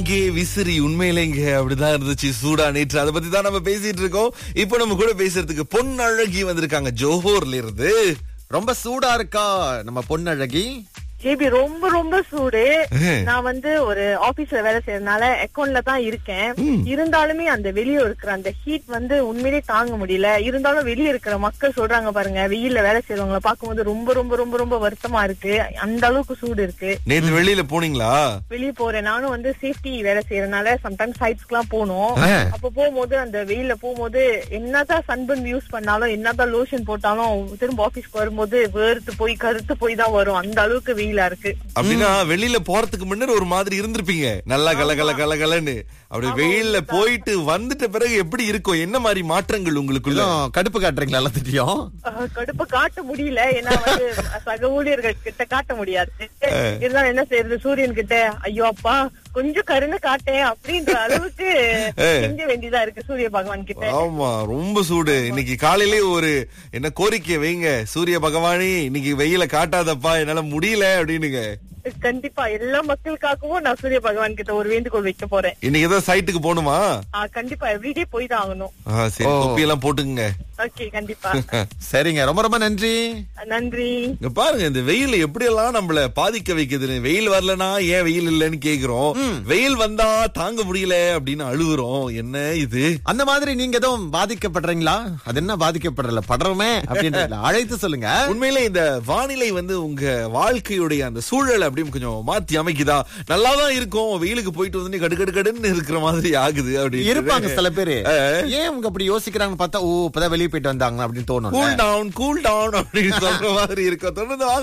அங்கே விசிறி உண்மையிலேங்க அப்படிதான் இருந்துச்சு சூடா நேற்று அதை பத்தி தான் நம்ம பேசிட்டு இருக்கோம் இப்போ நம்ம கூட பேசுறதுக்கு பொன்னழகி வந்திருக்காங்க ஜோஹோர்ல இருந்து ரொம்ப சூடா இருக்கா நம்ம பொன்னழகி ஜேபி ரொம்ப ரொம்ப சூடு நான் வந்து ஒரு ஆபீஸ்ல வேலை செய்யறதுனால அக்கௌண்ட்ல தான் இருக்கேன் இருந்தாலுமே அந்த வெளியே இருக்கிற அந்த ஹீட் வந்து உண்மையிலேயே தாங்க முடியல இருந்தாலும் வெளியே இருக்கிற மக்கள் சொல்றாங்க பாருங்க வெயில்ல வேலை செய்யறவங்களை பார்க்கும்போது ரொம்ப ரொம்ப ரொம்ப ரொம்ப வருத்தமா இருக்கு அந்த அளவுக்கு சூடு இருக்கு நேத்து வெளியில போனீங்களா வெளியே போறேன் நானும் வந்து சேஃப்டி வேலை செய்யறதுனால சம்டைம்ஸ் சைட்ஸ்க்கு எல்லாம் போகணும் அப்ப போகும்போது அந்த வெயில்ல போகும்போது என்னதான் சன்பன் யூஸ் பண்ணாலும் என்னதான் லோஷன் போட்டாலும் திரும்ப ஆபீஸ்க்கு வரும்போது வேர்த்து போய் கருத்து போய் தான் வரும் அந்த அளவுக்கு வெயிலா இருக்கு அப்படின்னா வெளியில போறதுக்கு முன்னர் ஒரு மாதிரி இருந்திருப்பீங்க நல்லா கல கல கல கலன்னு அப்படி வெயில்ல போயிட்டு வந்துட்ட பிறகு எப்படி இருக்கும் என்ன மாதிரி மாற்றங்கள் உங்களுக்குள்ள கொஞ்சம் கடுப்பு காட்டுறீங்களா எல்லாத்திட்டையும் அஹ், கடுப்ப காட்ட முடியல ஏன்னா வந்து சக ஊழியர்கள் கிட்ட காட்ட முடியாது இருந்தாலும் என்ன செய்யறது சூரியன் கிட்ட ஐயோ அப்பா கொஞ்சம் கருணை காட்டேன் அப்படின்ற அளவுக்கு செஞ்ச வேண்டியதா இருக்கு சூரிய பகவான் கிட்ட ஆமா ரொம்ப சூடு இன்னைக்கு காலையிலே ஒரு என்ன கோரிக்கை வைங்க சூரிய பகவானே இன்னைக்கு வெயில காட்டாதப்பா என்னால முடியல அப்படின்னுங்க கண்டிப்பா எல்லா மக்களுக்காகவும் நான் சூரிய பகவான் கிட்ட ஒரு வேண்டுகோள் வைக்க போறேன் இன்னைக்கு ஏதாவது சைட்டுக்கு போகணுமா ஆஹ் கண்டிப்பா எவ்ரிடே போய் தான் ஆகணும் ஆ, சரி ஓ. தொப்பி எல்லாம் போட்டுக்குங்க ஓகே கண்டிப்பா சரிங்க ரொம்ப ரொம்ப நன்றி நன்றி இங்க பாருங்க இந்த வெயில் எப்படி எல்லாம் நம்மள பாதிக்க வைக்குதுன்னு வெயில் வரலனா ஏன் வெயில் இல்லைன்னு கேக்குறோம் வெயில் வந்தா தாங்க முடியல அப்படின்னு அழுகுறோம் என்ன இது அந்த மாதிரி நீங்க எதுவும் பாதிக்கப்படுறீங்களா அது என்ன பாதிக்கப்படல படுறோமே அப்படின்னு அழைத்து சொல்லுங்க உண்மையிலே இந்த வானிலை வந்து உங்க வாழ்க்கையுடைய அந்த சூழல் அப்படின்னு கொஞ்சம் மாத்தி அமைக்குதா நல்லா தான் இருக்கும் வெயிலுக்கு போயிட்டு வந்து கடு கடு கடுன்னு இருக்கிற மாதிரி ஆகுது அப்படி இருப்பாங்க சில பேரு ஏன் உங்க அப்படி யோசிக்கிறாங்க பார்த்தா ஓ இப்பதான் வெளியே போயிட்டு வந்தாங்க அப்படின்னு தோணும் கூல் டவுன் கூல் டவுன் அப்படின்னு சொல்ற மாதிரி இருக்கும் தொடர்ந்து வாங்க